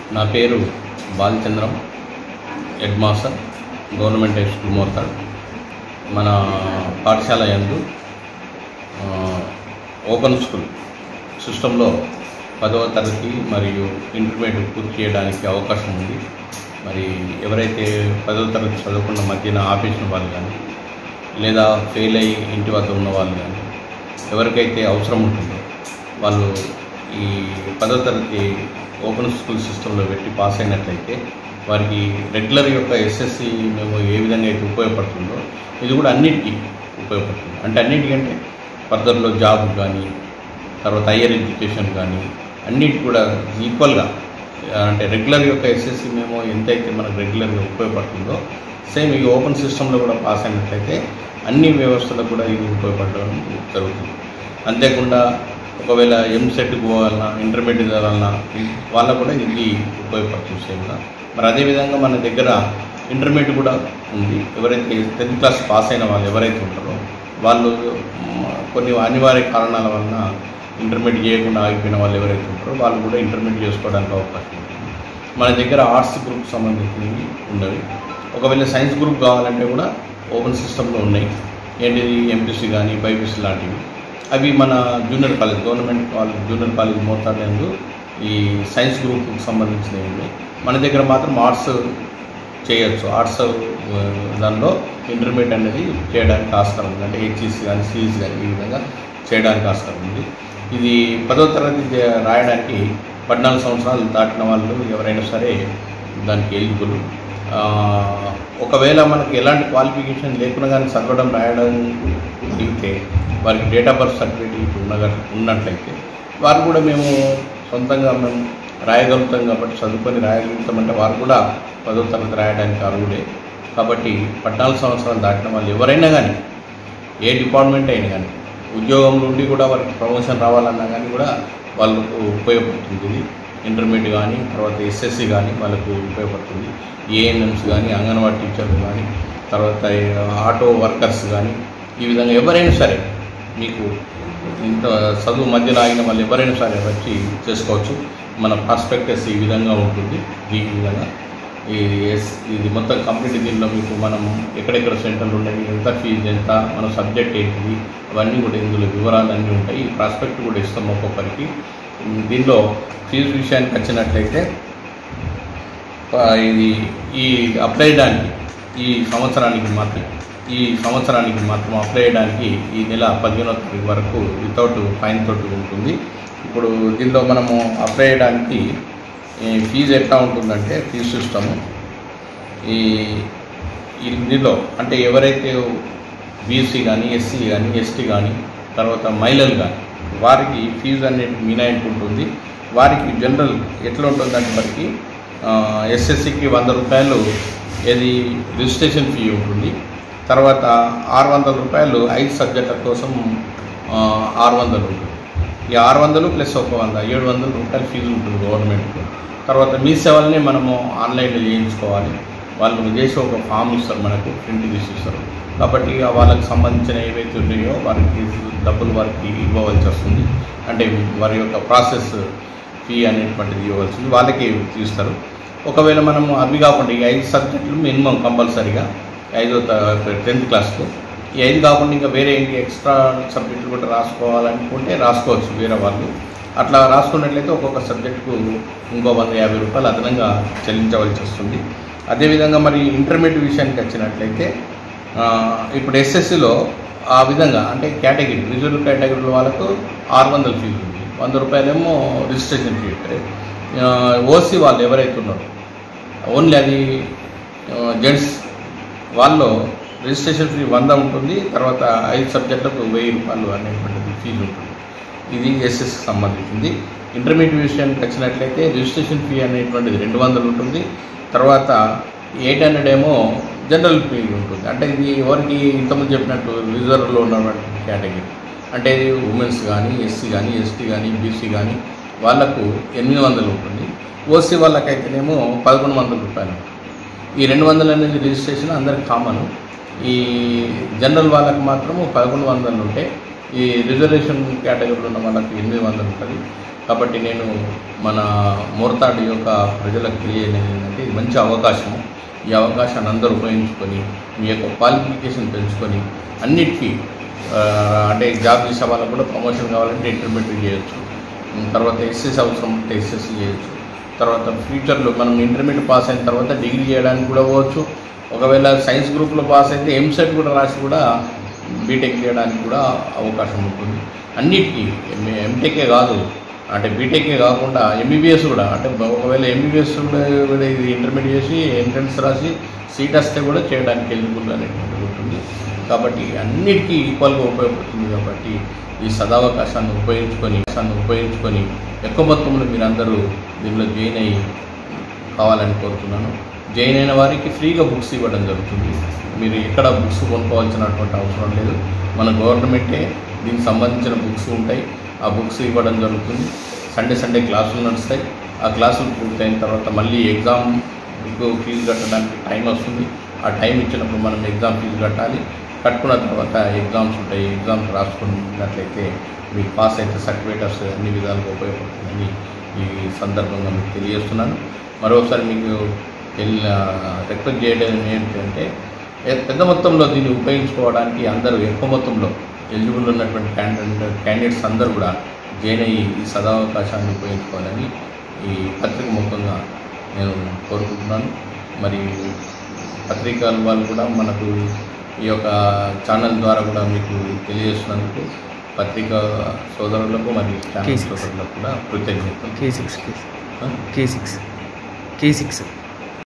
నా పేరు Balachandram head master government high school Mortad మన పాఠశాల యందు ఆ, ఓపెన్ స్కూల్ సిస్టంలో పదవ తరగతి మరియు ఇంటర్మీడియట్ పూర్తి చేయడానికి అవకాశం ఉంది మరి ఎవరైతే పదవ తరగతి చదువుకున్న మధ్యన ఆపేసిన వాళ్ళు కానీ లేదా ఫెయిల్ అయ్యి ఇంటి వద్ద ఉన్న వాళ్ళు కానీ ఎవరికైతే అవసరం ఉంటుందో వాళ్ళు ఈ పదవ తరగతి ఓపెన్ స్కూల్ సిస్టంలో పెట్టి పాస్ అయినట్లయితే వారికి రెగ్యులర్ యొక్క ఎస్ఎస్సి మేము ఏ విధంగా అయితే ఉపయోగపడుతుందో ఇది కూడా అన్నిటికీ ఉపయోగపడుతుంది అంటే అన్నిటికంటే ఫర్దర్లో జాబ్ కానీ తర్వాత హయ్యర్ ఎడ్యుకేషన్ కానీ అన్నిటి కూడా ఈక్వల్గా అంటే రెగ్యులర్ యొక్క ఎస్ఎస్సి మేము ఎంతైతే మనకు రెగ్యులర్గా ఉపయోగపడుతుందో సేమ్ ఈ ఓపెన్ సిస్టంలో కూడా పాస్ అయినట్లయితే అన్ని వ్యవస్థలకు కూడా ఇది ఉపయోగపడడం జరుగుతుంది అంతేకాకుండా ఒకవేళ ఎంసెట్కి పోవాలన్నా ఇంటర్మీడియట్ చదవాలన్నా వాళ్ళకు కూడా ఇది ఉపయోగపడుతుంది సేమ్గా మరి అదేవిధంగా మన దగ్గర ఇంటర్మీడియట్ కూడా ఉంది ఎవరైతే టెన్త్ క్లాస్ పాస్ అయిన వాళ్ళు ఎవరైతే ఉంటారో వాళ్ళు మ్, కొన్ని అనివార్య కారణాల వలన ఇంటర్మీడియట్ చేయకుండా ఆగిపోయిన వాళ్ళు ఎవరైతే ఉంటారో వాళ్ళు కూడా ఇంటర్మీడియట్ చేసుకోవడానికి అవకాశం ఉంటుంది మన దగ్గర ఆర్ట్స్ గ్రూప్ సంబంధించినవి ఉన్నవి ఒకవేళ సైన్స్ గ్రూప్ కావాలంటే కూడా ఓపెన్ సిస్టంలో ఉన్నాయి ఏంటిది ఎంపీసీ కానీ బైపీసీ లాంటివి అవి మన junior college government college junior college Mortad ఈ సైన్స్ గ్రూప్కి సంబంధించినవి ఉన్నాయి మన దగ్గర మాత్రం ఆర్ట్స్ చేయొచ్చు ఆర్ట్స్ ఆ, దానిలో ఇంటర్మీడియట్ అనేది చేయడానికి ఆస్కారం ఉంది అంటే హెచ్ఈసి కానీ సిఈసి కానీ ఈ విధంగా చేయడానికి ఆస్కారం ఉంది ఇది పదో తరగతి చే- రాయడానికి పద్నాలుగు సంవత్సరాలు దాటిన వాళ్ళు ఎవరైనా సరే దానికి ఎలిజిబుల్ ఆ, ఒకవేళ మనకి ఎలాంటి క్వాలిఫికేషన్ లేకుండా కానీ చదవడం రాయడం అడిగితే వారికి డేట్ ఆఫ్ బర్త్ సర్టిఫికేట్ ఉన్న ఉన్నట్లయితే వారు కూడా మేము సొంతంగా మేము రాయగలుగుతాం కాబట్టి చదువుకొని రాయగలుగుతామంటే వారు కూడా పదో తరగతి రాయడానికి అర్హులే కాబట్టి పద్నాలుగు సంవత్సరాలు దాటిన వాళ్ళు ఎవరైనా కానీ ఏ డిపార్ట్మెంట్ అయినా కానీ ఉద్యోగంలో ఉండి కూడా వారికి ప్రమోషన్ రావాలన్నా కానీ కూడా వాళ్ళకు ఉపయోగపడుతుంది ఇది ఇంటర్మీడియట్ కానీ తర్వాత ఎస్ఎస్సి కానీ వాళ్ళకు ఉపయోగపడుతుంది ఏఎన్ఎంస్ కానీ అంగన్వాడీ టీచర్లు కానీ తర్వాత ఆటో వర్కర్స్ కానీ ఈ విధంగా ఎవరైనా సరే మీకు ఇంత చదువు మధ్యలో ఆగిన వాళ్ళు ఎవరైనా సరే వచ్చి చేసుకోవచ్చు మన ప్రాస్పెక్టస్ ఈ విధంగా ఉంటుంది ఈ విధంగా ఈ ఎస్ ఇది మొత్తం కంప్లీట్ దీనిలో మీకు మనం ఎక్కడెక్కడ సెంటర్లు ఉన్నాయి ఎంత ఫీజు ఎంత మన సబ్జెక్ట్ ఏంటిది అవన్నీ కూడా ఇందులో వివరాలు అన్నీ ఉంటాయి ఈ ప్రాస్పెక్ట్ కూడా ఇస్తాం ఒక్కొక్కరికి దీనిలో ఫీజు విషయానికి వచ్చినట్లయితే ఆ, ఇది ఈ అప్లై చేయడానికి ఈ సంవత్సరానికి మాత్రం ఈ సంవత్సరానికి మాత్రం అప్లై చేయడానికి ఈ నెల పదిహేనో తారీఖు వరకు వితౌట్ ఫైన్ తోటి ఉంటుంది ఇప్పుడు దీనిలో మనము అప్లై చేయడానికి ఈ ఫీజు ఎట్లా ఉంటుందంటే ఫీజు సిస్టము ఈ ఇందులో అంటే ఎవరైతే బీసీ కానీ ఎస్సీ కానీ ఎస్టీ కానీ తర్వాత మహిళలు కానీ వారికి ఫీజు అనేది మినాయింపు ఉంటుంది వారికి జనరల్ ఎట్లా ఉంటుందంటే మనకి ఎస్ఎస్సికి వంద రూపాయలు ఏది రిజిస్ట్రేషన్ ఫీ ఉంటుంది తర్వాత ఆరు వందల రూపాయలు ఐదు సబ్జెక్టుల కోసం ఆ, ఆరు వందలు ఉంటుంది ఈ ఆరు వందలు ప్లస్ ఒక వంద ఏడు వందల రూపాయల ఫీజు ఉంటుంది గవర్నమెంట్కి తర్వాత మీ సేవల్ని మనము ఆన్లైన్లో చేయించుకోవాలి వాళ్ళు చేసి ఒక ఫామ్ ఇస్తారు మనకు ప్రింట్ తీసి ఇస్తారు కాబట్టి ఆ వాళ్ళకి సంబంధించిన ఏవైతే ఉన్నాయో వారికి డబ్బులు వారికి ఇవ్వవలసి వస్తుంది అంటే వారి యొక్క ప్రాసెస్ ఫీ అనేటువంటిది ఇవ్వవలసి ఉంది వాళ్ళకి తీస్తారు ఒకవేళ మనము అవి కాకుండా ఈ ఐదు సబ్జెక్టులు మినిమం కంపల్సరీగా ఐదో టెన్త్ క్లాస్కు ఈ ఐదు కాకుండా ఇంకా వేరే ఇంటి ఎక్స్ట్రా సబ్జెక్టులు కూడా రాసుకోవాలనుకుంటే రాసుకోవచ్చు వేరే వాళ్ళు అట్లా రాసుకున్నట్లయితే ఒక్కొక్క సబ్జెక్టుకు ఇంకో వంద యాభై రూపాయలు అదనంగా చెల్లించవలసి వస్తుంది అదేవిధంగా మరి ఇంటర్మీడియట్ విషయానికి వచ్చినట్లయితే ఆ, ఇప్పుడు ఎస్ఎస్సిలో ఆ విధంగా అంటే కేటగిరీ రిజర్వ్ కేటగిరీల వాళ్ళకు ఆరు వందల ఫీజు ఉంది వంద రూపాయలేమో రిజిస్ట్రేషన్ ఫీ ఉంటుంది ఓసీ వాళ్ళు ఎవరైతే ఉన్నారో ఓన్లీ అది జెంట్స్ వాళ్ళు రిజిస్ట్రేషన్ ఫీ వంద ఉంటుంది తర్వాత ఐదు సబ్జెక్టులకు వెయ్యి రూపాయలు అనేటువంటిది ఫీజు ఉంటుంది ఇది ఎస్ఎస్కి సంబంధించింది ఇంటర్మీడియట్ విషయానికి వచ్చినట్లయితే రిజిస్ట్రేషన్ ఫీ అనేటువంటిది రెండు వందలు ఉంటుంది తర్వాత ఎయిట్ హండ్రెడ్ ఏమో జనరల్ ఫీ ఉంటుంది అంటే ఇది ఎవరికి ఇంతకుముందు చెప్పినట్టు రిజర్వ్లో ఉన్నటువంటి కేటగిరీ అంటే ఇది ఉమెన్స్ కానీ ఎస్సీ కానీ ఎస్టీ కానీ బీసీ కానీ వాళ్ళకు ఎనిమిది వందలు ఉంటుంది ఓసీ వాళ్ళకైతేనేమో పదకొండు వందల రూపాయలు ఈ రెండు వందలు అనేది రిజిస్ట్రేషన్ అందరికి కామన్ ఈ జనరల్ వాళ్ళకి మాత్రము పదకొండు వందలు ఉంటాయి ఈ రిజర్వేషన్ కేటగిరీలో ఉన్న వాళ్ళకి ఎనిమిది వందలు ఉంటుంది కాబట్టి నేను మన మోర్తాడు యొక్క ప్రజలకు తెలియజేయలేదు ఏంటంటే ఇది మంచి అవకాశము ఈ అవకాశాన్ని అందరూ ఉపయోగించుకొని మీ యొక్క క్వాలిఫికేషన్ పెంచుకొని అన్నిటికీ ఆ, అంటే జాబ్ చేసే వాళ్ళకు కూడా ప్రమోషన్ కావాలంటే ఇంటర్మీడియట్ చేయొచ్చు ఉమ్, తర్వాత ఎస్ఎస్ అవసరం ఉంటే ఎస్ఎస్ చేయొచ్చు తర్వాత ఫ్యూచర్లో మనం ఇంటర్మీడియట్ పాస్ అయిన తర్వాత డిగ్రీ చేయడానికి కూడా పోవచ్చు ఒకవేళ సైన్స్ గ్రూప్లో పాస్ అయితే ఎంసెట్ కూడా రాసి కూడా బీటెక్ చేయడానికి కూడా అవకాశం ఉంటుంది అన్నిటికీ ఎం- ఎంటెకే కాదు అంటే బీటెకే కాకుండా ఎంబీబీఎస్ కూడా అంటే ఒకవేళ ఎంబీబీఎస్ కూడా కూడా ఇది ఇంటర్మీడియట్ చేసి ఎంట్రన్స్ రాసి సీట్ వస్తే కూడా చేయడానికి ఎలిజిబుల్ అనేటువంటిది ఉంటుంది కాబట్టి అన్నిటికీ ఈక్వల్గా ఉపయోగపడుతుంది కాబట్టి ఈ సదావకాశాన్ని ఉపయోగించుకొని అవకాశాన్ని ఉపయోగించుకొని ఎక్కువ మొత్తంలో మీరందరూ దీనిలో జాయిన్ అయ్యి కావాలని కోరుతున్నాను జాయిన్ అయిన వారికి ఫ్రీగా బుక్స్ ఇవ్వడం జరుగుతుంది మీరు ఎక్కడ బుక్స్ కొనుక్కోవాల్సినటువంటి అవసరం లేదు మన గవర్నమెంటే దీనికి సంబంధించిన బుక్స్ ఉంటాయి ఆ బుక్స్ ఇవ్వడం జరుగుతుంది సండే సండే క్లాసులు నడుస్తాయి ఆ క్లాసులు పూర్తయిన తర్వాత మళ్ళీ ఎగ్జామ్ ఫీజు కట్టడానికి టైం వస్తుంది ఆ టైం ఇచ్చినప్పుడు మనం ఎగ్జామ్ ఫీజు కట్టాలి కట్టుకున్న తర్వాత ఎగ్జామ్స్ ఉంటాయి ఎగ్జామ్స్ రాసుకున్నట్లయితే మీకు పాస్ అయితే సర్టిఫికేట్ వస్తుంది అన్ని విధాలుగా ఉపయోగపడుతుందని ఈ సందర్భంగా మీకు తెలియజేస్తున్నాను మరోసారి మీకు రిక్వెస్ట్ చేయడం ఏంటంటే ఏ- పెద్ద మొత్తంలో దీన్ని ఉపయోగించుకోవడానికి అందరూ ఎక్కువ మొత్తంలో ఎలిజిబుల్ ఉన్నటువంటి క్యాండిడేట్ క్యాండిడేట్స్ అందరూ కూడా జాయిన్ అయ్యి ఈ సదావకాశాన్ని ఉపయోగించుకోవాలని ఈ పత్రిక ముఖంగా నేను కోరుకుంటున్నాను మరి పత్రికల వాళ్ళు కూడా మనకు ఈ యొక్క ఛానల్ ద్వారా కూడా మీకు తెలియజేస్తున్నందుకు పత్రికా సోదరులకు మరియు ఛానల్ కేసీ. సోదరులకు కూడా కృతజ్ఞతలు కే సిక్స్ కే ఆ? కే సిక్స్ కే సిక్స్